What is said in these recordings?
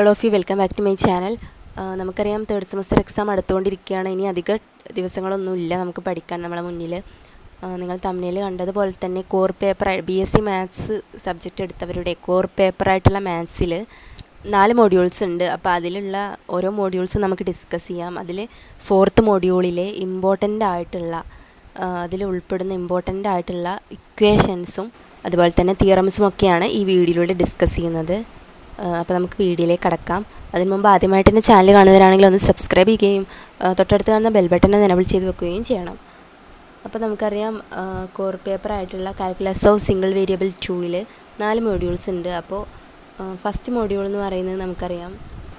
All of you welcome back to my channel നമുക്കറിയാം third semester exam അടുത്തുകൊണ്ടിരിക്കുകയാണ് ഇനി അധിക ദിവസങ്ങളൊന്നുമില്ല നമുക്ക് പഠിക്കാൻ നമ്മളെ മുന്നിൽ നിങ്ങൾ തമ്മിൽ കണ്ടതുപോലെ തന്നെ core paper B S C maths subject എടുത്തവരുടെ കോർ പേപ്പറായിട്ടുള്ള മാത്സിൽ നാല് മോഡ്യൂൾസ് ഉണ്ട് അപ്പോൾ അതിലുള്ള ഓരോ മോഡ്യൂൾസും നമുക്ക് ഡിസ്കസ് ചെയ്യാം അതിൽ ഫോർത്ത് മോഡ്യൂളിലെ ഇമ്പോർട്ടൻ്റ് ആയിട്ടുള്ള അതിൽ ഉൾപ്പെടുന്ന ഇമ്പോർട്ടൻ്റ് ആയിട്ടുള്ള ഇക്വേഷൻസും അതുപോലെ തന്നെ തിയറംസും ഒക്കെയാണ് ഈ വീഡിയോയിലൂടെ ഡിസ്കസ് ചെയ്യുന്നത് അപ്പോൾ നമുക്ക് വീഡിയോയിലേക്ക് കടക്കാം അതിന് മുമ്പ് ആദ്യമായിട്ട് എൻ്റെ ചാനൽ കാണുന്നവരാണെങ്കിൽ ഒന്ന് സബ്സ്ക്രൈബ് ചെയ്യുകയും തൊട്ടടുത്ത് കാണുന്ന ബെൽ ബട്ടൺ എനബിൾ ചെയ്ത് വെക്കുകയും ചെയ്യണം അപ്പോൾ നമുക്കറിയാം കോർ പേപ്പർ ആയിട്ടുള്ള കാൽക്കുലസ് ഓഫ് സിംഗിൾ വേരിയബിൾ ടൂവിൽ നാല് മോഡ്യൂൾസ് ഉണ്ട് അപ്പോൾ ഫസ്റ്റ് മോഡ്യൂൾ എന്ന് പറയുന്നത് നമുക്കറിയാം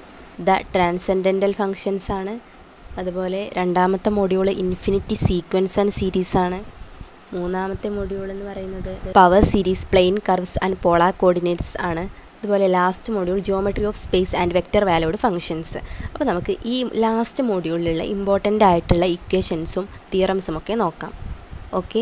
ദ ട്രാൻസെൻഡൻ്റൽ ഫങ്ഷൻസ് ആണ് അതുപോലെ രണ്ടാമത്തെ module infinity sequence and series ആണ് മൂന്നാമത്തെ മോഡ്യൂൾ എന്ന് പറയുന്നത് power series plane curves and polar coordinates ആണ് അതുപോലെ last module geometry of space and vector valued functions അപ്പോൾ നമുക്ക് ഈ ലാസ്റ്റ് മോഡ്യൂളിലുള്ള ഇമ്പോർട്ടൻ്റ് ആയിട്ടുള്ള ഇക്വേഷൻസും തിയറംസും ഒക്കെ നോക്കാം ഓക്കെ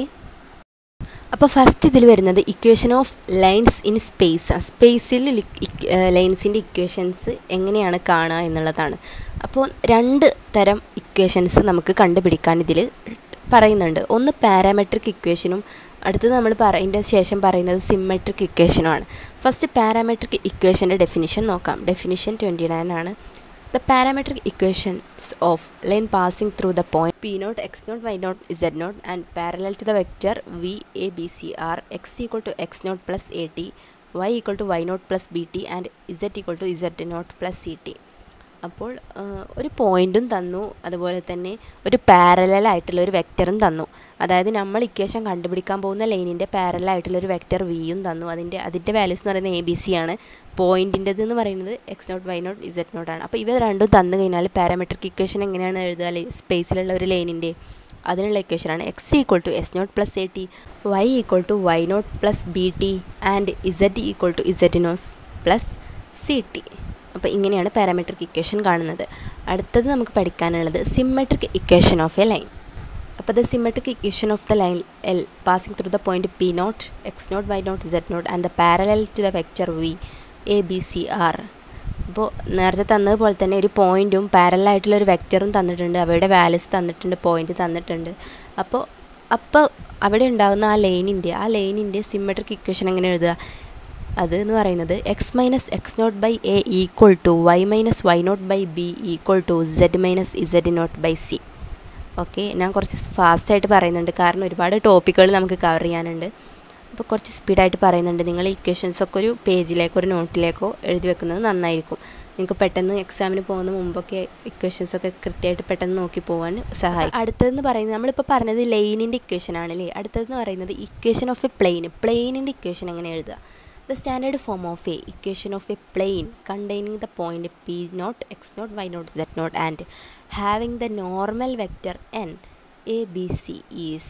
അപ്പോൾ ഫസ്റ്റ് ഇതിൽ വരുന്നത് equation of lines in space സ്പേസിൽ ലൈൻസിൻ്റെ ഇക്വേഷൻസ് എങ്ങനെയാണ് കാണുക എന്നുള്ളതാണ് അപ്പോൾ രണ്ട് തരം ഇക്വേഷൻസ് നമുക്ക് കണ്ടുപിടിക്കാൻ ഇതിൽ പറയുന്നുണ്ട് ഒന്ന് പാരാമെട്രിക് ഇക്വേഷനും അടുത്തത് നമ്മൾ പറയതിൻ്റെ ശേഷം പറയുന്നത് സിമ്മെട്രിക് ഇക്വേഷനുമാണ് ഫസ്റ്റ് പാരാമെട്രിക് ഇക്വേഷൻ്റെ ഡെഫിനിഷൻ നോക്കാം ഡെഫിനിഷൻ ട്വൻറ്റി നയൻ ആണ് the parametric equations of line passing through the point P naught X naught Y naught Z naught and parallel to the vector V A B C R X equal to X naught plus A T Y equal to Y naught plus B T and Z equal to Z naught plus C T അപ്പോൾ ഒരു പോയിൻറ്റും തന്നു അതുപോലെ തന്നെ ഒരു പാരലായിട്ടുള്ള ഒരു വെക്റ്ററും തന്നു അതായത് നമ്മൾ ഇക്വേഷൻ കണ്ടുപിടിക്കാൻ പോകുന്ന ലൈനിൻ്റെ പാരലായിട്ടുള്ള ഒരു വെക്റ്റർ വിയും തന്നു അതിൻ്റെ അതിൻ്റെ വാല്യൂസ് എന്ന് പറയുന്നത് എ ബി സി ആണ് പോയിൻറ്റിൻ്റെത് എന്ന് പറയുന്നത് X naught Y naught Z naught ആണ് അപ്പോൾ ഇവ രണ്ടും തന്നു കഴിഞ്ഞാൽ പാരാമെട്രിക് ഇക്വേഷൻ എങ്ങനെയാണ് എഴുതുക സ്പേസിലുള്ള ഒരു ലൈനിൻ്റെ അതിനുള്ള ഇക്വേഷനാണ് X equal to S naught plus A T Y equal to Y naught plus B T and Z equal to Z naught plus C T അപ്പോൾ ഇങ്ങനെയാണ് പാരാമെട്രിക് ഇക്വേഷൻ കാണുന്നത് അടുത്തത് നമുക്ക് പഠിക്കാനുള്ളത് symmetric equation of a line അപ്പോൾ the symmetric equation of the line L passing through the point P naught X naught Y naught Z naught and the parallel to the vector V A B C R അപ്പോൾ നേരത്തെ തന്നതുപോലെ തന്നെ ഒരു പോയിൻറ്റും പാരലായിട്ടുള്ള ഒരു വെക്റ്ററും തന്നിട്ടുണ്ട് അവയുടെ values തന്നിട്ടുണ്ട് point തന്നിട്ടുണ്ട് അപ്പോൾ അപ്പോൾ അവിടെ ഉണ്ടാകുന്ന ആ ലൈനിൻ്റെ ആ ലൈനിൻ്റെ സിമ്മെട്രിക് ഇക്വേഷൻ എങ്ങനെ എഴുതുക അത് എന്ന് പറയുന്നത് X minus X naught by A equal to Y minus Y naught by B equal to Z minus Z naught by C okay ഞാൻ കുറച്ച് ഫാസ്റ്റായിട്ട് പറയുന്നുണ്ട് കാരണം ഒരുപാട് ടോപ്പിക്കുകൾ നമുക്ക് കവർ ചെയ്യാനുണ്ട് അപ്പോൾ കുറച്ച് സ്പീഡായിട്ട് പറയുന്നുണ്ട് നിങ്ങൾ ഇക്വേഷൻസൊക്കെ ഒരു പേജിലേക്കോ ഒരു നോട്ടിലേക്കോ എഴുതി വെക്കുന്നത് നന്നായിരിക്കും നിങ്ങൾക്ക് പെട്ടെന്ന് എക്സാമിന് പോകുന്ന മുമ്പൊക്കെ ഇക്വേഷൻസൊക്കെ കൃത്യമായിട്ട് പെട്ടെന്ന് നോക്കി പോകാൻ സഹായിക്കും അടുത്തതെന്ന് പറയുന്നത് നമ്മളിപ്പോൾ പറഞ്ഞത് ലൈനിൻ്റെ ഇക്വേഷൻ ആണല്ലേ അടുത്തതെന്ന് പറയുന്നത് ഇക്വേഷൻ ഓഫ് എ പ്ലെയിൻ പ്ലെയിനിൻ്റെ ഇക്വേഷൻ എങ്ങനെ എഴുതുക the standard form of a equation of a plane containing the point p naught x naught y naught z naught and having the normal vector n a b c is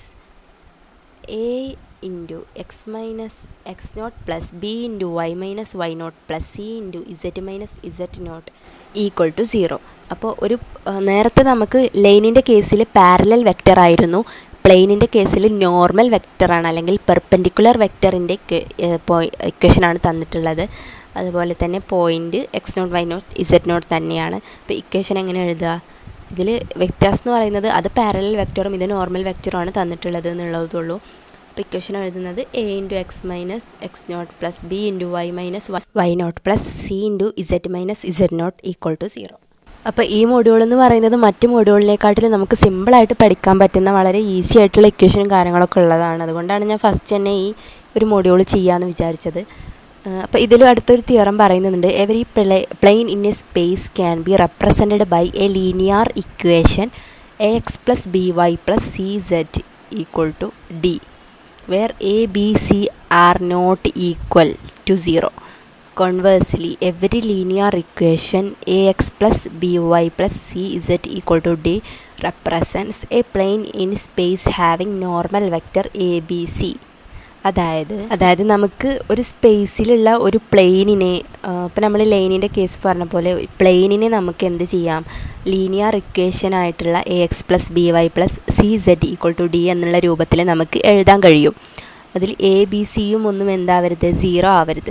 a into x minus x naught plus b into y minus y naught plus c into z minus z naught equal to zero അപ്പോൾ ഒരു നേരത്തെ നമുക്ക് ലൈനിൻ്റെ കേസിൽ parallel vector ആയിരുന്നു പ്ലെയിനിൻ്റെ കേസിൽ normal വെക്റ്ററാണ് അല്ലെങ്കിൽ പെർപെൻഡിക്കുലർ വെക്റ്ററിൻ്റെ ഇക്വേഷനാണ് തന്നിട്ടുള്ളത് അതുപോലെ തന്നെ point x naught Y naught Z naught തന്നെയാണ് അപ്പോൾ ഇക്വേഷൻ എങ്ങനെ എഴുതുക ഇതിൽ വ്യത്യാസം എന്ന് പറയുന്നത് അത് പാരലൽ വെക്റ്ററും ഇത് നോർമൽ വെക്റ്ററുമാണ് തന്നിട്ടുള്ളത് എന്നുള്ളതുള്ളൂ അപ്പോൾ ഇക്വേഷൻ എഴുതുന്നത് a into x minus X naught plus b into y minus Y naught plus c into z minus Z naught equal to zero അപ്പോൾ ഈ മൊഡ്യൂൾ എന്ന് പറയുന്നത് മറ്റ് മൊഡ്യൂളിനെക്കാട്ടിലും നമുക്ക് സിമ്പിളായിട്ട് പഠിക്കാൻ പറ്റുന്ന വളരെ ഈസി ആയിട്ടുള്ള ഇക്വേഷനും കാര്യങ്ങളൊക്കെ ഉള്ളതാണ് അതുകൊണ്ടാണ് ഞാൻ ഫസ്റ്റ് തന്നെ ഈ ഒരു മൊഡ്യൂൾ ചെയ്യാമെന്ന് വിചാരിച്ചത് അപ്പോൾ ഇതിലും അടുത്തൊരു തിയറം പറയുന്നുണ്ട് every play plane in a space can be represented by a linear equation a x plus b y plus c z equal to d where a B C are not equal to zero Conversely, every linear equation ax plus by plus cz equal to d represents a plane in space having normal vector abc. അതായത് അതായത് നമുക്ക് ഒരു സ്പേസിലുള്ള ഒരു പ്ലെയിനിനെ ഇപ്പം നമ്മൾ ലൈനിൻ്റെ case പറഞ്ഞ പോലെ പ്ലെയിനിനെ നമുക്ക് എന്ത് ചെയ്യാം ലീനിയർ ഇക്വേഷൻ ആയിട്ടുള്ള a x plus b y plus c z equal to d എന്നുള്ള രൂപത്തിൽ നമുക്ക് എഴുതാൻ കഴിയും അതിൽ എ ബി സിയും ഒന്നും എന്താവരുത് സീറോ ആവരുത്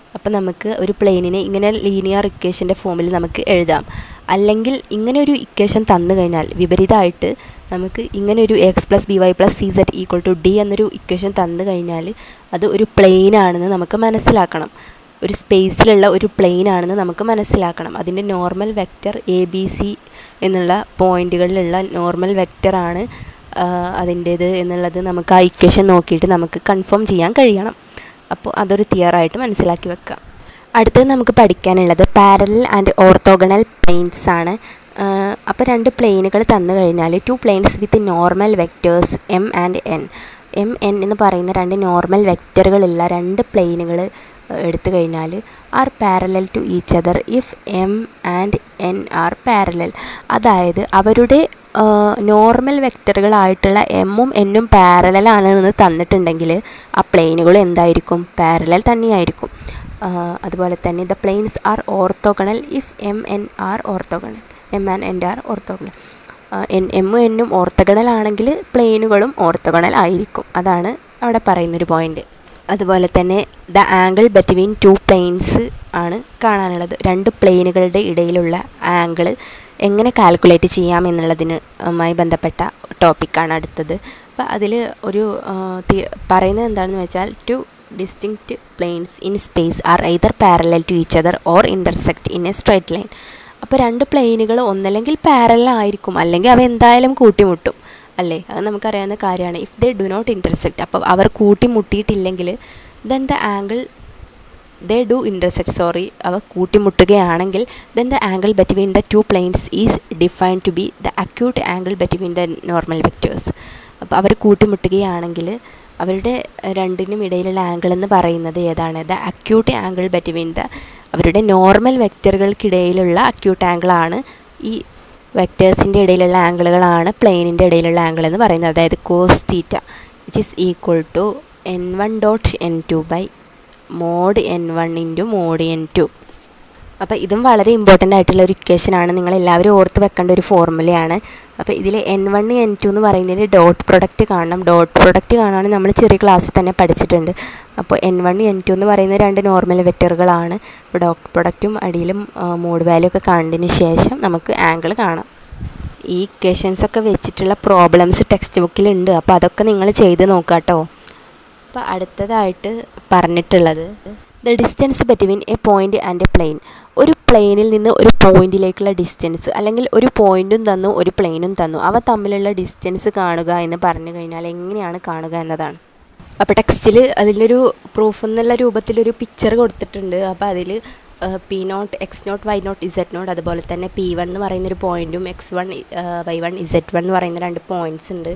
അപ്പോൾ നമുക്ക് ഒരു പ്ലെയിനിനെ ഇങ്ങനെ ലീനിയർ ഇക്വേഷൻ്റെ ഫോമിൽ നമുക്ക് എഴുതാം അല്ലെങ്കിൽ ഇങ്ങനെ ഒരു ഇക്വേഷൻ തന്നു കഴിഞ്ഞാൽ വിപരീതമായിട്ട് നമുക്ക് ഇങ്ങനെ ഒരു x plus b y plus c z equal to d എന്നൊരു ഇക്വേഷൻ തന്നു കഴിഞ്ഞാൽ അത് ഒരു പ്ലെയിൻ ആണെന്ന് നമുക്ക് മനസ്സിലാക്കണം ഒരു സ്പേസിലുള്ള ഒരു പ്ലെയിൻ ആണെന്ന് നമുക്ക് മനസ്സിലാക്കണം അതിൻ്റെ normal vector a B c എന്നുള്ള പോയിന്റുകളിലുള്ള നോർമൽ വെക്റ്ററാണ് അതിൻ്റേത് എന്നുള്ളത് നമുക്ക് ആ ഇക്വേഷൻ നോക്കിയിട്ട് നമുക്ക് കൺഫേം ചെയ്യാൻ കഴിയണം അപ്പോൾ അതൊരു തിയറായിട്ട് മനസ്സിലാക്കി വെക്കാം അടുത്തത് നമുക്ക് പഠിക്കാനുള്ളത് പാരലൽ ആൻഡ് ഓർത്തോഗണൽ പ്ലെയിൻസ് ആണ് അപ്പോൾ രണ്ട് പ്ലെയിനുകൾ തന്നു കഴിഞ്ഞാൽ two planes with normal vectors m and n m n എന്ന് പറയുന്ന രണ്ട് നോർമൽ വെക്റ്ററുകളുള്ള രണ്ട് പ്ലെയിനുകൾ എടുത്തു കഴിഞ്ഞാൽ are parallel to each other if m and n are parallel അതായത് അവരുടെ നോർമൽ വെക്റ്ററുകളായിട്ടുള്ള എമ്മും എന്നും പാരലലാണെന്ന് തന്നിട്ടുണ്ടെങ്കിൽ ആ പ്ലെയിനുകൾ എന്തായിരിക്കും പാരലൽ തന്നെയായിരിക്കും അതുപോലെ തന്നെ the planes are orthogonal if m n are orthogonal m and n are orthogonal n എമ്മും എന്നും ഓർത്തോഗണൽ ആണെങ്കിൽ പ്ലെയിനുകളും ഓർത്തോഗണൽ ആയിരിക്കും അതാണ് അവിടെ പറയുന്നൊരു പോയിന്റ് അതുപോലെ തന്നെ the angle between two planes ആണ് കാണാനുള്ളത് രണ്ട് പ്ലെയിനുകളുടെ ഇടയിലുള്ള ആംഗിൾ എങ്ങനെ കാൽക്കുലേറ്റ് ചെയ്യാം എന്നുള്ളതിനുമായി ബന്ധപ്പെട്ട ടോപ്പിക്കാണ് അടുത്തത് അപ്പോൾ അതിൽ ഒരു പറയുന്നത് എന്താണെന്ന് വെച്ചാൽ two distinct planes in space are either parallel to each other or intersect in a straight line അപ്പോൾ രണ്ട് പ്ലെയിനുകൾ ഒന്നല്ലെങ്കിൽ പാരലൽ ആയിരിക്കും അല്ലെങ്കിൽ അവ എന്തായാലും കൂട്ടിമുട്ടും അല്ലേ അത് നമുക്കറിയാവുന്ന കാര്യമാണ് if they do not intersect അപ്പോൾ അവർ കൂട്ടിമുട്ടിയിട്ടില്ലെങ്കിൽ then the angle they do intersect sorry അവ കൂട്ടിമുട്ടുകയാണെങ്കിൽ then the angle between the two planes is defined to be the acute angle between the normal vectors അപ്പോൾ അവർ കൂട്ടിമുട്ടുകയാണെങ്കിൽ അവരുടെ രണ്ടിനും ഇടയിലുള്ള ആംഗിൾ എന്ന് പറയുന്നത് ഏതാണ് the acute angle between the അവരുടെ നോർമൽ വെക്റ്ററുകൾക്കിടയിലുള്ള അക്യൂട്ട് ആംഗിളാണ് ഈ വെക്റ്റേഴ്സിൻ്റെ ഇടയിലുള്ള ആംഗിളുകളാണ് പ്ലെയിനിൻ്റെ ഇടയിലുള്ള ആംഗിൾ എന്ന് പറയുന്നത് അതായത് cos theta which is equal to n one dot n two by mod n one into mod n two അപ്പോൾ ഇതും വളരെ ഇമ്പോർട്ടൻ്റ് ആയിട്ടുള്ള ഒരു ഇക്വേഷനാണ് നിങ്ങൾ എല്ലാവരും ഓർത്ത് വെക്കേണ്ട ഒരു ഫോർമുലയാണ് അപ്പോൾ ഇതിൽ എൻ വൺ എൻ ടു എന്ന് പറയുന്നതിന് ഡോട്ട് പ്രൊഡക്റ്റ് കാണണം ഡോട്ട് പ്രൊഡക്റ്റ് കാണുകയാണെങ്കിൽ നമ്മൾ ചെറിയ ക്ലാസ്സിൽ തന്നെ പഠിച്ചിട്ടുണ്ട് അപ്പോൾ എൻ വൺ എൻ ടു എന്ന് പറയുന്ന രണ്ട് നോർമൽ വെക്റ്ററുകളാണ് അപ്പോൾ ഡോട്ട് പ്രൊഡക്റ്റും അടിയിലും മോഡ് വാല്യൂ ഒക്കെ കണ്ടതിന് ശേഷം നമുക്ക് ആംഗിൾ കാണാം ഈ ഇക്വേഷൻസ് ഒക്കെ വെച്ചിട്ടുള്ള പ്രോബ്ലംസ് ടെക്സ്റ്റ് ബുക്കിലുണ്ട് അപ്പോൾ അതൊക്കെ നിങ്ങൾ ചെയ്ത് നോക്കുക കേട്ടോ അപ്പോൾ അടുത്തതായിട്ട് പറഞ്ഞിട്ടുള്ളത് the distance between a point and a plane ഒരു പ്ലെയിനിൽ നിന്ന് ഒരു പോയിന്റിലേക്കുള്ള ഡിസ്റ്റൻസ് അല്ലെങ്കിൽ ഒരു പോയിന്റും തന്നു ഒരു പ്ലെയിനും തന്നു അവ തമ്മിലുള്ള ഡിസ്റ്റൻസ് കാണുക എന്ന് പറഞ്ഞു കഴിഞ്ഞാൽ എങ്ങനെയാണ് കാണുക എന്നതാണ് അപ്പോൾ ടെക്സ്റ്റിൽ അതിലൊരു പ്രൂഫ് എന്നുള്ള രൂപത്തിലൊരു പിക്ചർ കൊടുത്തിട്ടുണ്ട് അപ്പോൾ അതിൽ p naught X naught Y naught z naught അതുപോലെ തന്നെ പി വൺ എന്ന് പറയുന്നൊരു പോയിൻറ്റും x one y one z one എന്ന് പറയുന്ന രണ്ട് പോയിൻറ്റ്സ് ഉണ്ട്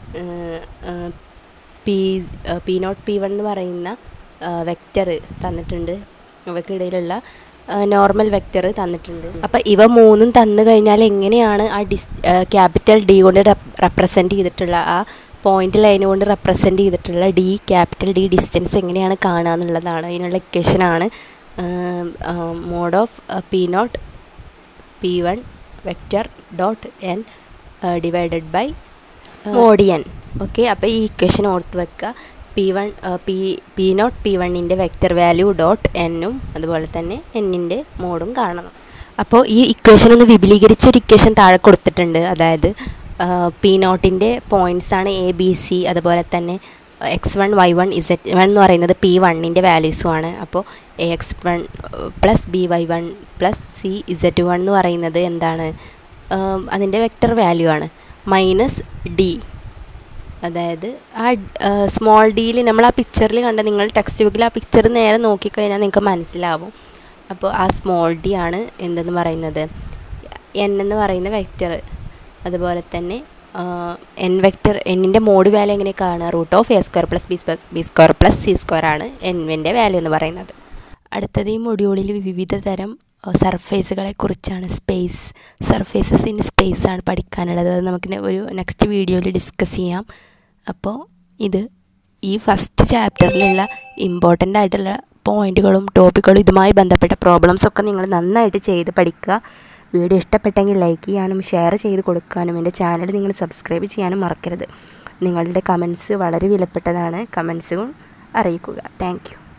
p p naught p one എന്ന് പറയുന്ന വെക്റ്റർ തന്നിട്ടുണ്ട് ഇവയ്ക്കിടയിലുള്ള നോർമൽ വെക്റ്റർ തന്നിട്ടുണ്ട് അപ്പോൾ ഇവ മൂന്നും തന്നു കഴിഞ്ഞാൽ എങ്ങനെയാണ് ആ ഡിസ് ക്യാപിറ്റൽ ഡി കൊണ്ട് റെപ്രസെൻറ്റ് ചെയ്തിട്ടുള്ള ആ പോയിന്റ് ലൈൻ കൊണ്ട് റെപ്രസെൻറ്റ് ചെയ്തിട്ടുള്ള ഡി ക്യാപിറ്റൽ ഡി ഡിസ്റ്റൻസ് എങ്ങനെയാണ് കാണുക എന്നുള്ളതാണ് അതിനുള്ള ഇക്വേഷനാണ് mod of p naught p one vector dot n divided by mod n okay അപ്പോൾ ഈ ഇക്വേഷൻ ഓർത്ത് വെക്കുക p one p p naught p വണ്ണിൻ്റെ വെക്റ്റർ വാല്യൂ ഡോട്ട് എന്നും അതുപോലെ തന്നെ എന്നിൻ്റെ മോഡും കാണണം അപ്പോൾ ഈ ഇക്വേഷൻ ഒന്ന് വിപുലീകരിച്ച ഒരു ഇക്വേഷൻ താഴെ കൊടുത്തിട്ടുണ്ട് അതായത് പി നോട്ടിൻ്റെ പോയിൻറ്റ്സ് ആണ് എ ബി സി അതുപോലെ തന്നെ x one y one z one എന്ന് പറയുന്നത് പി വണ്ണിൻ്റെ വാല്യൂസും ആണ് അപ്പോൾ a x one plus b y one plus c z one എന്ന് പറയുന്നത് എന്താണ് അതിൻ്റെ വെക്റ്റർ വാല്യൂ ആണ് മൈനസ് ഡി അതായത് ആ സ്മോൾ ഡിയിൽ നമ്മൾ ആ പിക്ചറിൽ കണ്ട നിങ്ങൾ ടെക്സ്റ്റ് ബുക്കിൽ ആ പിക്ചർ നേരെ നോക്കിക്കഴിഞ്ഞാൽ നിങ്ങൾക്ക് മനസ്സിലാവും അപ്പോൾ ആ സ്മോൾ ഡി ആണ് എന്തെന്ന് പറയുന്നത് എൻ എന്ന് പറയുന്ന വെക്റ്റർ അതുപോലെ തന്നെ എൻ വെക്റ്റർ എന്നിൻ്റെ മോഡ് വാല്യൂ എങ്ങനെ കാണുക root of a square plus b square b square plus c square ആണ് എന്നിൻ്റെ വാല്യൂ എന്ന് പറയുന്നത് അടുത്തത് ഈ മൊഡ്യൂളിൽ വിവിധ തരം സർഫേസുകളെ കുറിച്ചാണ് സ്പേസ് സർഫേസസ് ഇൻ സ്പേസ് ആണ് പഠിക്കാനുള്ളത് അത് നമുക്ക് ഒരു നെക്സ്റ്റ് വീഡിയോയിൽ ഡിസ്കസ് ചെയ്യാം അപ്പോൾ ഇത് ഈ ഫസ്റ്റ് ചാപ്റ്ററിലുള്ള ഇമ്പോർട്ടൻ്റ് ആയിട്ടുള്ള പോയിന്റുകളും ടോപ്പിക്കുകളും ഇതുമായി ബന്ധപ്പെട്ട പ്രോബ്ലംസ് ഒക്കെ നിങ്ങൾ നന്നായിട്ട് ചെയ്ത് പഠിക്കുക വീഡിയോ ഇഷ്ടപ്പെട്ടെങ്കിൽ ലൈക്ക് ചെയ്യാനും ഷെയർ ചെയ്ത് കൊടുക്കാനും എൻ്റെ ചാനൽ നിങ്ങൾ സബ്സ്ക്രൈബ് ചെയ്യാനും മറക്കരുത് നിങ്ങളുടെ കമൻസ് വളരെ വിലപ്പെട്ടതാണ് കമൻസും അറിയിക്കുക താങ്ക്